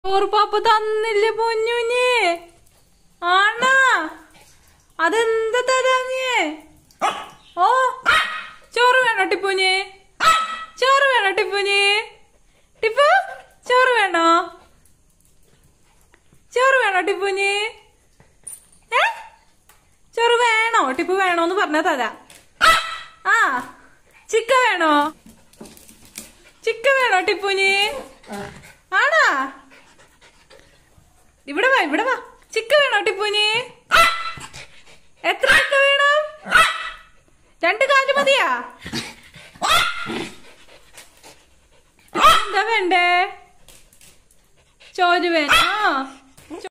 ചോറ് പാപ്പ തന്നില്ല പൊന്നുഞ്ഞേ ആണാ അതെന്താ തരാഞ്ഞേ ഓ ചോറ് വേണോ ടിപ്പുഞ്ഞേ ചോറ് വേണോ ടിപ്പുഞ്ഞേ ടിപ്പു ചോറ് വേണോ ചോറ് വേണോ ടിപ്പുഞ്ഞേ ഏ ചോറ് വേണോ ടിപ്പു വേണോന്ന് പറഞ്ഞാ തരാ ആ ചിക്ക വേണോ ചിക്ക വേണോ ടിപ്പുഞ്ഞി ആണാ ഇവിടെ വാ ഇവിടെ വാ ചിക്ക വേണോ ടിപ്പുഞ്ഞി